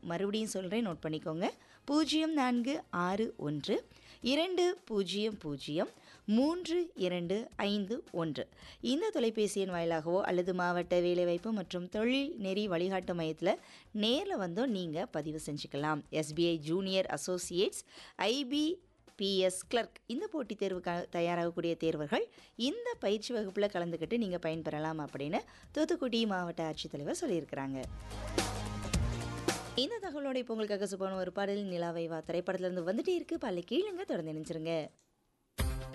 மறுபடியும் சொல்கிறேன் நோட் பண்ணிக்கோங்க பூஜ்ஜியம் நான்கு ஆறு ஒன்று இரண்டு பூஜ்ஜியம் பூஜ்ஜியம் மூன்று இரண்டு ஐந்து ஒன்று இந்த தொலைபேசி எண் வாயிலாகவோ அல்லது மாவட்ட வேலைவாய்ப்பு மற்றும் தொழில் நெறி வழிகாட்டு மையத்தில் நேரில் வந்தோ நீங்கள் பதிவு செஞ்சுக்கலாம் SBI junior associates IBPS clerk இந்த போட்டித் தேர்வுக்கு தயாராகக்கூடிய தேர்வர்கள் இந்த பயிற்சி வகுப்பில் கலந்துக்கிட்டு நீங்கள் பயன்பெறலாம் அப்படின்னு தூத்துக்குடி மாவட்ட ஆட்சித்தலைவர் சொல்லியிருக்கிறாங்க இந்த தகவலோட இப்போ உங்களுக்காக சுப்பான ஒரு பாடல் நிலாவை வா திரைப்படத்துலேருந்து வந்துட்டே இருக்கு பல்ல கீழுங்க தொடர்ந்து நினைச்சிருங்க